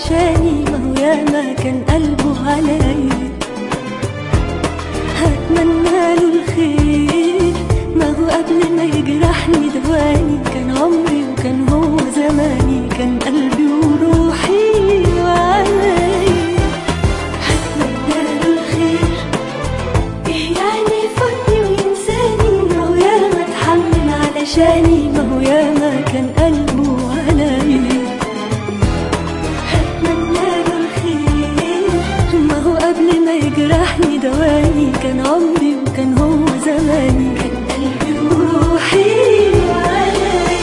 علشاني ما هو ياما كان قلبه عليا هتمنى له الخير ما هو قبل ما يجرحني دواني كان عمري وكان هو زماني كان قلبي وروحي وعلي هتمنى له الخير إيه يعني يفوتني وينساني ما هو ياما اتحمل علشاني ما هو ياما كان قلبه علي هتمنى له الخير ما هو قبل ما يجرحني دواني كان عمري وكان هو زماني كان قلبي وروحي وعلي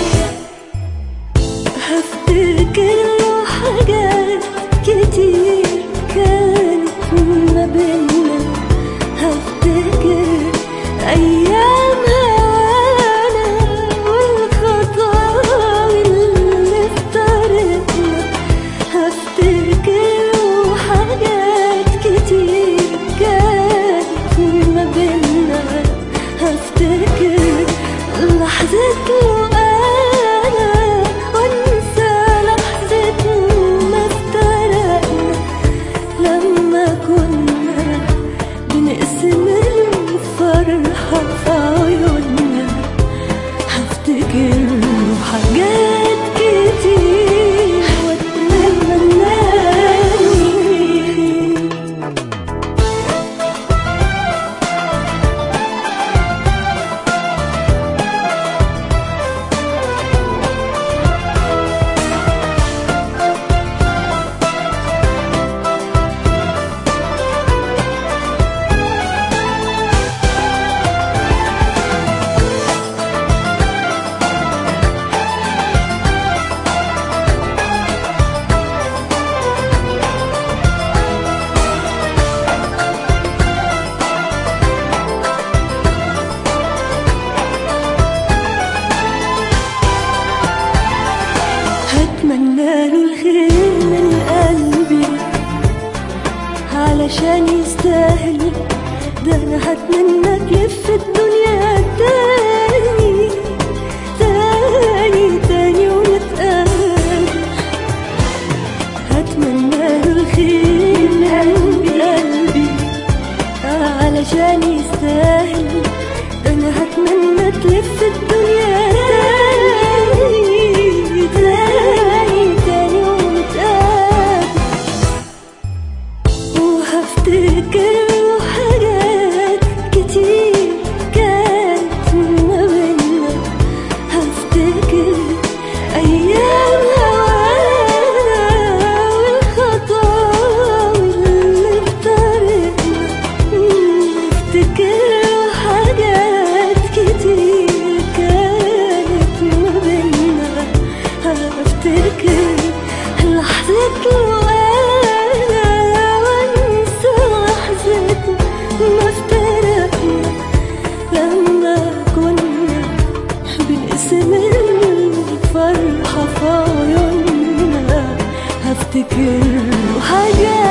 هفتكر له حاجات كتير كانت ما بينا هفتكر أيام هوانا والخطاوي اللي افترقنا هفتكر له حاجات كتير كانت ما بينا هفتكر لحظة أنا وأنسى لحظة ما افترقنا لما كنا بنقسم الفرحة في عيوننا هفتكر له حاجات كتير واتمنى هتمنى له الخير من قلبي علشان يستاهل ده انا هتمنى تلف الدنيا تاني تاني تاني ونتقابل هتمنى له الخير من قلبي علشان يستاهل ده انا هتمنى تلف الدنيا تاني تاني تاني ونتقابل وهفتكر له حاجات كتير كانت ما بينا هفتكر أيام هوانا والخطاوي اللي افترقنا هفتكر له حاجات كتير كانت ما بينا هفتكر لحظة وأنا وأنسى لحظة ما افترقنا لما كنا بنقسم الفرحة في عيوننا هفتكر له حاجات